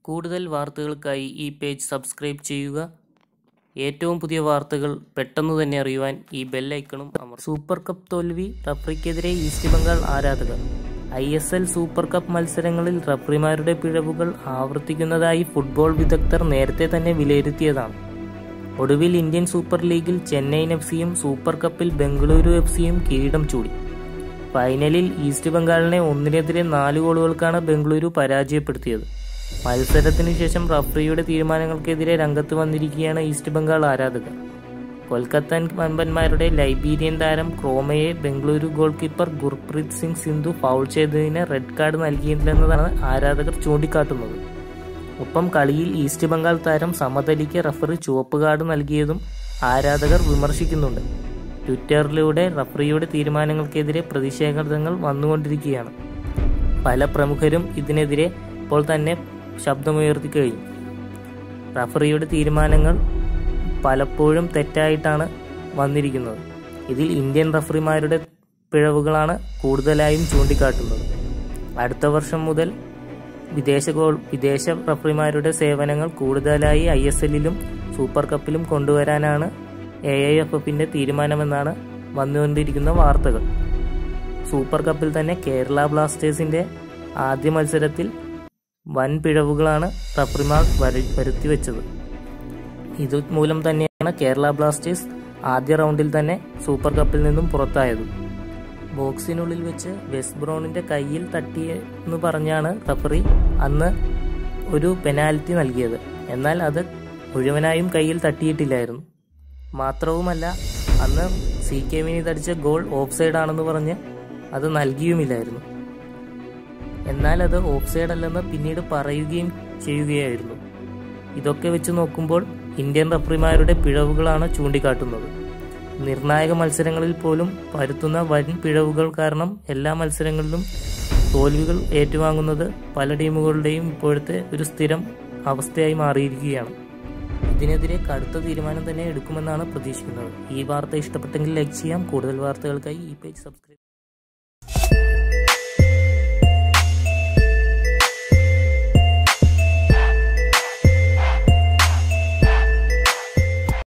കൂടുതൽ വാർത്തകൾക്കായി ഈ പേജ് സബ്സ്ക്രൈബ് ചെയ്യുക ഏറ്റവും പുതിയ വാർത്തകൾ പെട്ടെന്ന് തന്നെ അറിയുവാൻ ഈ ബെല്ലൈക്കണും അമർ സൂപ്പർ കപ്പ് തോൽവി റഫറിക്കെതിരെ ഈസ്റ്റ് ബംഗാൾ ആരാധകർ I S L super cup മത്സരങ്ങളിൽ റഫറിമാരുടെ പിഴവുകൾ ആവർത്തിക്കുന്നതായി ഫുട്ബോൾ വിദഗ്ധർ നേരത്തെ തന്നെ വിലയിരുത്തിയതാണ് ഒടുവിൽ ഇന്ത്യൻ സൂപ്പർ ലീഗിൽ ചെന്നൈയിൻ എഫ് സിയും സൂപ്പർ കപ്പിൽ ബംഗളൂരു എഫ് സിയും കിരീടം ചൂടി ഫൈനലിൽ ഈസ്റ്റ് ബംഗാളിനെ ഒന്നിനെതിരെ നാല് ഗോളുകൾക്കാണ് ബംഗളൂരു പരാജയപ്പെടുത്തിയത് മത്സരത്തിനു ശേഷം റഫറിയുടെ തീരുമാനങ്ങൾക്കെതിരെ രംഗത്ത് വന്നിരിക്കുകയാണ് ഈസ്റ്റ് ബംഗാൾ ആരാധകർ കൊൽക്കത്തൻ വമ്പന്മാരുടെ ലൈബീരിയൻ താരം ക്രോമയെ Bengaluru goal keeper Gurpreet Singh Sindhu foul ചെയ്തതിന് റെഡ് കാർഡ് നൽകിയിട്ടില്ലെന്നതാണ് ആരാധകർ ചൂണ്ടിക്കാട്ടുന്നത് ഒപ്പം കളിയിൽ ഈസ്റ്റ് ബംഗാൾ താരം സമതലിക്ക് റഫറി ചുവപ്പ് കാർഡ് നൽകിയതും ആരാധകർ വിമർശിക്കുന്നുണ്ട് ട്വിറ്ററിലൂടെ റഫറിയുടെ തീരുമാനങ്ങൾക്കെതിരെ പ്രതിഷേധങ്ങൾ വന്നുകൊണ്ടിരിക്കുകയാണ് പല പ്രമുഖരും ഇതിനെതിരെ ഇപ്പോൾ തന്നെ ശബ്ദമുയർത്തി കഴിഞ്ഞു റഫറിയുടെ തീരുമാനങ്ങൾ പലപ്പോഴും തെറ്റായിട്ടാണ് വന്നിരിക്കുന്നത് ഇതിൽ ഇന്ത്യൻ റഫറിമാരുടെ പിഴവുകളാണ് കൂടുതലായും ചൂണ്ടിക്കാട്ടുന്നത് അടുത്ത വർഷം മുതൽ വിദേശ ഗോൾ വിദേശ റഫറിമാരുടെ സേവനങ്ങൾ കൂടുതലായി ഐ എസ് എല്ലിലും സൂപ്പർ കപ്പിലും കൊണ്ടുവരാനാണ് എ ഐ എഫ് എഫിന്റെ തീരുമാനമെന്നാണ് വന്നുകൊണ്ടിരിക്കുന്ന വാർത്തകൾ സൂപ്പർ കപ്പിൽ തന്നെ കേരള ബ്ലാസ്റ്റേഴ്സിന്റെ ആദ്യ മത്സരത്തിൽ വൻ പിഴവുകളാണ് റഫറിമാർ വരു- വരുത്തി വെച്ചത് ഇത് മൂലം തന്നെയാണ് കേരള ബ്ലാസ്റ്റേഴ്സ് ആദ്യ റൗണ്ടിൽ തന്നെ സൂപ്പർ കപ്പിൽ നിന്നും പുറത്തായത് ബോക്സിനുള്ളിൽ വെച്ച് വെസ്റ്റ് ബ്രോണിന്റെ കയ്യിൽ തട്ടിയെന്ന് പറഞ്ഞാണ് റഫറി അന്ന് ഒരു പെനാൽറ്റി നൽകിയത് എന്നാൽ അത് മുഴുവനായും കയ്യിൽ തട്ടിയിട്ടില്ലായിരുന്നു മാത്രവുമല്ല അന്ന് സി കെ വിനീത് അടിച്ച ഗോൾ ഓഫ് സൈഡ് ആണെന്ന് പറഞ്ഞ് അത് നൽകിയുമില്ലായിരുന്നു എന്നാൽ അത് ഓഫ് സൈഡ് അല്ലെന്ന് പിന്നീട് പറയുകയും ചെയ്യുകയായിരുന്നു ഇതൊക്കെ വെച്ച് നോക്കുമ്പോൾ ഇന്ത്യൻ റഫറിമാരുടെ പിഴവുകളാണ് ചൂണ്ടിക്കാട്ടുന്നത് നിർണായക മത്സരങ്ങളിൽ പോലും വരുത്തുന്ന വൻ പിഴവുകൾ കാരണം എല്ലാ മത്സരങ്ങളിലും തോൽവികൾ ഏറ്റുവാങ്ങുന്നത് പല ടീമുകളുടെയും ഇപ്പോഴത്തെ ഒരു സ്ഥിരം അവസ്ഥയായി മാറിയിരിക്കുകയാണ് ഇതിനെതിരെ കടുത്ത തീരുമാനം തന്നെ എടുക്കുമെന്നാണ് പ്രതീക്ഷിക്കുന്നത് ഈ വാർത്ത ഇഷ്ടപ്പെട്ടെങ്കിൽ ലൈക്ക് ചെയ്യാം കൂടുതൽ വാർത്തകൾക്കായി ഈ പേജ് സബ്സ്ക്രൈബ്